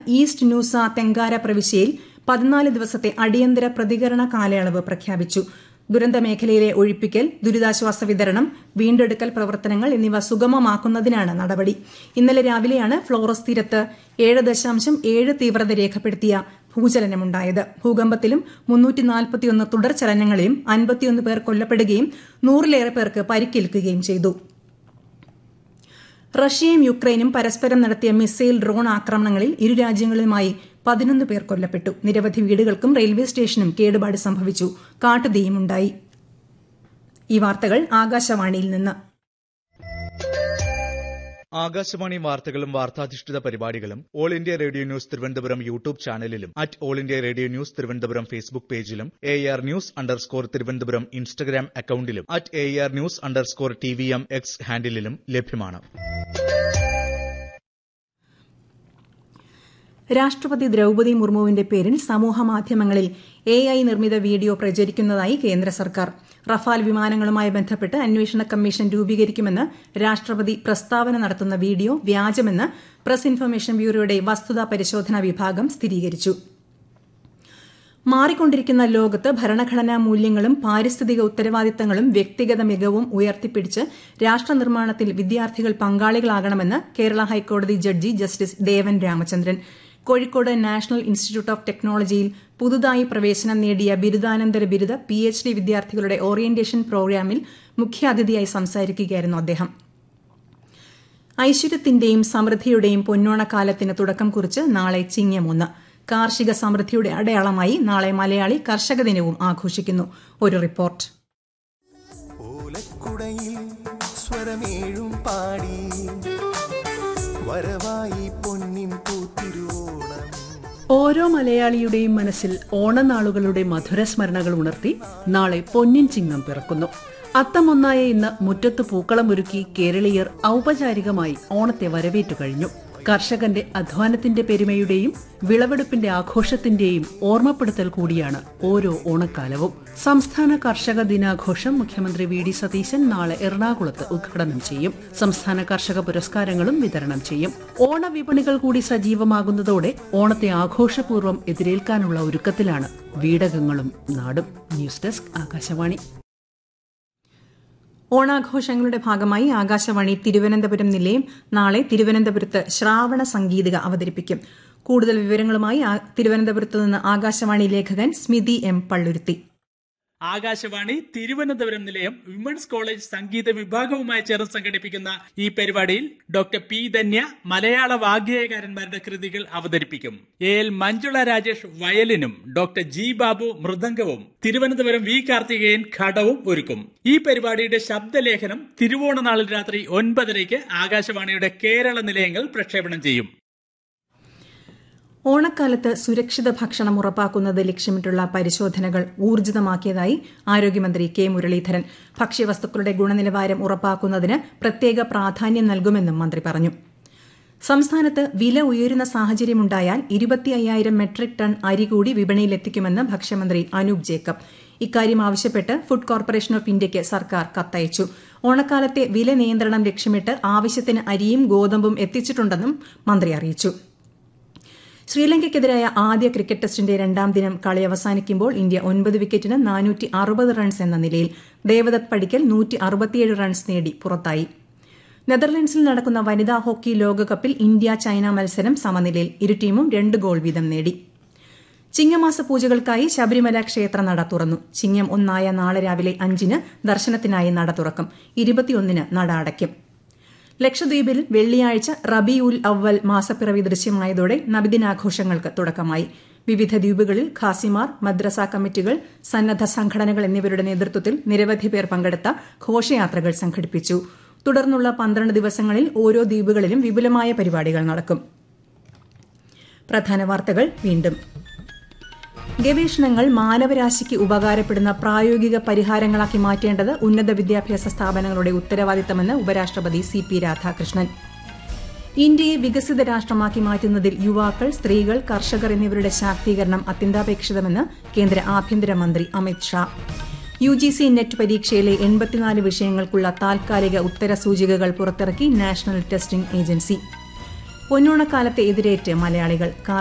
east Noosa തെങ്കാര പ്രവിശ്യയിൽ പതിനാല് ദിവസത്തെ അടിയന്തര പ്രതികരണ കാലയളവ് പ്രഖ്യാപിച്ചു ദുരന്ത മേഖലയിലെ ഒഴിപ്പിക്കൽ ദുരിതാശ്വാസ വിതരണം വീണ്ടെടുക്കൽ പ്രവർത്തനങ്ങൾ എന്നിവ സുഗമമാക്കുന്നതിനാണ് നടപടി ഇന്നലെ രാവിലെയാണ് ഫ്ളോറസ് തീരത്ത് ഏഴ് ദശാംശം ഏഴ് തീവ്രത രേഖപ്പെടുത്തിയ ഭൂചലനമുണ്ടായത് ഭൂകമ്പത്തിലും തുടർ ചലനങ്ങളിലും അൻപത്തിയൊന്ന് പേർ കൊല്ലപ്പെടുകയും നൂറിലേറെ പേർക്ക് പരിക്കേൽക്കുകയും ചെയ്തു റഷ്യയും യുക്രൈനും പരസ്പരം നടത്തിയ മിസൈൽ ഡ്രോൺ ആക്രമണങ്ങളിൽ ഇരു രാജ്യങ്ങളുമായി പതിനൊന്ന് പേർ കൊല്ലപ്പെട്ടു നിരവധി വീടുകൾക്കും റെയിൽവേ സ്റ്റേഷനും കേടുപാട് സംഭവിച്ചു കാട്ടുതീയുമുണ്ടായി ഈ വാർത്തകൾ ആകാശവാണിയിൽ നിന്ന് ആകാശവാണി വാർത്തകളും വാർത്താധിഷ്ഠിത പരിപാടികളും all India radio news Thiruvananthapuram YouTube ചാനലിലും at all India radio news Thiruvananthapuram Facebook പേജിലും A R news underscore Thiruvananthapuram Instagram അക്കൌണ്ടിലും at A R news underscore T V M X ഹാൻഡിലും ലഭ്യമാണ് രാഷ്ട്രപതി ദ്രൌപതി മുർമുവിന്റെ പേരിൽ സമൂഹമാധ്യമങ്ങളിൽ എ ഐ നിർമ്മിത വീഡിയോ പ്രചരിക്കുന്നതായി കേന്ദ്ര സർക്കാർ റഫാൽ വിമാനങ്ങളുമായി ബന്ധപ്പെട്ട് അന്വേഷണ കമ്മീഷൻ രൂപീകരിക്കുമെന്ന് രാഷ്ട്രപതി പ്രസ്താവന നടത്തുന്ന വീഡിയോ വ്യാജമെന്ന് പ്രസ് ഇൻഫർമേഷൻ ബ്യൂറോയുടെ വസ്തുതാ പരിശോധനാ വിഭാഗം സ്ഥിരീകരിച്ചു മാറിക്കൊണ്ടിരിക്കുന്ന ലോകത്ത് ഭരണഘടനാ മൂല്യങ്ങളും പാരിസ്ഥിതിക ഉത്തരവാദിത്തങ്ങളും വ്യക്തിഗത മികവും ഉയർത്തിപ്പിടിച്ച് രാഷ്ട്രനിർമ്മാണത്തിൽ വിദ്യാർത്ഥികൾ പങ്കാളികളാകണമെന്ന് കേരള ഹൈക്കോടതി judge justice Devan Ramachandran Kozhikode national institute of ടെക്നോളജിയിൽ പുതുതായി പ്രവേശനം നേടിയ ബിരുദാനന്തര ബിരുദ പി എച്ച് ഡി വിദ്യാർത്ഥികളുടെ ഓറിയന്റേഷൻ പ്രോഗ്രാമിൽ മുഖ്യാതിഥിയായി സംസാരിക്കുകയായിരുന്നു അദ്ദേഹം ഐശ്വര്യത്തിന്റെയും സമൃദ്ധിയുടെയും പൊന്നോണക്കാലത്തിന് തുടക്കം കുറിച്ച് നാളെ ചിങ്ങമൊന്ന് കാർഷിക സമൃദ്ധിയുടെ അടയാളമായി നാളെ മലയാളി കർഷക ദിനവും ആഘോഷിക്കുന്നു ഒരു റിപ്പോർട്ട് ഓലക്കുടയിൽ സ്വരമേഴും പാടി വരവായി പൊന്നിൻ പൂത്തിരുവോണം ഓരോ മലയാളിയുടെയും മനസ്സിൽ ഓണനാളുകളുടെ മധുരസ്മരണകൾ ഉണർത്തി നാളെ പൊന്നിൻ ചിങ്ങം പിറക്കുന്നു അത്തമൊന്നായ ഇന്ന് മുറ്റത്ത് പൂക്കളമൊരുക്കി കേരളീയർ ഔപചാരികമായി ഓണത്തെ വരവേറ്റു കഴിഞ്ഞു കർഷകന്റെ അധ്വാനത്തിന്റെ പെരുമയുടെയും വിളവെടുപ്പിന്റെ ആഘോഷത്തിന്റെയും ഓർമ്മപ്പെടുത്തൽ കൂടിയാണ് ഓരോ ഓണക്കാലവും സംസ്ഥാന കർഷക ദിനാഘോഷം മുഖ്യമന്ത്രി വി ഡി സതീശൻ നാളെ എറണാകുളത്ത് ഉദ്ഘാടനം ചെയ്യും സംസ്ഥാന കർഷക പുരസ്കാരങ്ങളും വിതരണം ചെയ്യും ഓണവിപണികൾ കൂടി സജീവമാകുന്നതോടെ ഓണത്തെ ആഘോഷപൂർവ്വം എതിരേൽക്കാനുള്ള ഒരുക്കത്തിലാണ് വീടകങ്ങളും നാടും ന്യൂസ് ഡെസ്ക് ആകാശവാണി ഓണാഘോഷങ്ങളുടെ ഭാഗമായി ആകാശവാണി തിരുവനന്തപുരം നിലയം നാളെ തിരുവനന്തപുരത്ത് ശ്രാവണ സംഗീതിക അവതരിപ്പിക്കും കൂടുതൽ വിവരങ്ങളുമായി ആ- തിരുവനന്തപുരത്ത് നിന്ന് ആകാശവാണി ലേഖകൻ സ്മിതി എം പള്ളുരുത്തി ആകാശവാണി തിരുവനന്തപുരം നിലയം വിമൻസ് കോളേജ് സംഗീത വിഭാഗവുമായി ചേർന്ന് സംഘടിപ്പിക്കുന്ന ഈ പരിപാടിയിൽ ഡോക്ടർ പി ധന്യ മലയാള വാഗ്ഗേയകാരന്മാരുടെ കൃതികൾ അവതരിപ്പിക്കും എ എൽ മഞ്ജുള രാജേഷ് വയലിനും ഡോക്ടർ ജി ബാബു മൃദംഗവും തിരുവനന്തപുരം വി കാർത്തികേയൻ ഘടവും ഒരുക്കും ഈ പരിപാടിയുടെ ശബ്ദലേഖനം തിരുവോണ നാളിൽ രാത്രി ഒൻപതരയ്ക്ക് ആകാശവാണിയുടെ കേരള നിലയങ്ങൾ പ്രക്ഷേപണം ചെയ്യും ഓണക്കാലത്ത് സുരക്ഷിത ഭക്ഷണം ഉറപ്പാക്കുന്നത് ലക്ഷ്യമിട്ടുള്ള പരിശോധനകൾ ഊർജിതമാക്കിയതായി ആരോഗ്യമന്ത്രി കെ മുരളീധരൻ ഭക്ഷ്യവസ്തുക്കളുടെ ഗുണനിലവാരം ഉറപ്പാക്കുന്നതിന് പ്രത്യേക പ്രാധാന്യം നൽകുമെന്നും മന്ത്രി പറഞ്ഞു സംസ്ഥാനത്ത് വില ഉയരുന്ന സാഹചര്യമുണ്ടായാൽ ഇരുപത്തി അയ്യായിരം മെട്രിക് ടൺ അരി കൂടി വിപണിയിലെത്തിക്കുമെന്ന് ഭക്ഷ്യമന്ത്രി അനൂപ് ജേക്കബ് ഇക്കാര്യം ആവശ്യപ്പെട്ട് ഫുഡ് കോർപ്പറേഷൻ ഓഫ് ഇന്ത്യയ്ക്ക് സർക്കാർ കത്തയച്ചു ഓണക്കാലത്തെ വില നിയന്ത്രണം ലക്ഷ്യമിട്ട് ആവശ്യത്തിന് അരിയും ഗോതമ്പും എത്തിച്ചിട്ടുണ്ടെന്നും മന്ത്രി അറിയിച്ചു ശ്രീലങ്കയ്ക്കെതിരായ ആദ്യ ക്രിക്കറ്റ് ടെസ്റ്റിന്റെ രണ്ടാം ദിനം കളി അവസാനിക്കുമ്പോൾ ഇന്ത്യ ഒൻപത് വിക്കറ്റിന് നാനൂറ്റി അറുപത് റൺസ് എന്ന നിലയിൽ ദേവദത്ത് പടിക്കൽ നൂറ്റി അറുപത്തിയേഴ് റൺസ് നേടി പുറത്തായി നെതർലൻഡ്സിൽ നടക്കുന്ന വനിതാ ഹോക്കി ലോകകപ്പിൽ ഇന്ത്യ ചൈന മത്സരം സമനിലയിൽ ഇരു ടീമും രണ്ട് ഗോൾ വീതം നേടി ചിങ്ങമാസ പൂജകൾക്കായി ശബരിമല ക്ഷേത്ര നട തുറന്നു ചിങ്ങം ഒന്നായ നാളെ രാവിലെ അഞ്ചിന് ദർശനത്തിനായി നട തുറക്കും ഇരുപത്തിയൊന്നിന് നട അടയ്ക്കും ലക്ഷദ്വീപിൽ വെള്ളിയാഴ്ച റബി ഉൽ അവൽ മാസപ്പിറവി ദൃശ്യമായതോടെ നബിദിനാഘോഷങ്ങൾക്ക് തുടക്കമായി വിവിധ ദ്വീപുകളിൽ ഖാസിമാർ മദ്രസ കമ്മിറ്റികൾ സന്നദ്ധ സംഘടനകൾ എന്നിവരുടെ നേതൃത്വത്തിൽ നിരവധി പേർ പങ്കെടുത്ത ഘോഷയാത്രകൾ സംഘടിപ്പിച്ചു തുടർന്നുള്ള പന്ത്രണ്ട് ദിവസങ്ങളിൽ ഓരോ ദ്വീപുകളിലും വിപുലമായ പരിപാടികൾ നടക്കും പ്രധാന വാർത്തകൾ വീണ്ടും ഗവേഷണങ്ങൾ മാനവരാശിക്ക് ഉപകാരപ്പെടുന്ന പ്രായോഗിക പരിഹാരങ്ങളാക്കി മാറ്റേണ്ടത് ഉന്നത വിദ്യാഭ്യാസ സ്ഥാപനങ്ങളുടെ ഉത്തരവാദിത്തമെന്ന് ഉപരാഷ്ട്രപതി സി പി രാധാകൃഷ്ണൻ ഇന്ത്യയെ വികസിത രാഷ്ട്രമാക്കി മാറ്റുന്നതിൽ യുവാക്കൾ സ്ത്രീകൾ കർഷകർ എന്നിവരുടെ ശാക്തീകരണം അത്യന്താപേക്ഷിതമെന്ന് കേന്ദ്ര ആഭ്യന്തരമന്ത്രി Amit Shah U G C net പരീക്ഷയിലെ എൺപത്തിനാല് വിഷയങ്ങൾക്കുള്ള താൽക്കാലിക ഉത്തര സൂചികകൾ പുറത്തിറക്കി നാഷണൽ ടെസ്റ്റിംഗ് ഏജൻസി പൊന്നോണക്കാലത്തെ എതിരേറ്റ് മലയാളികൾ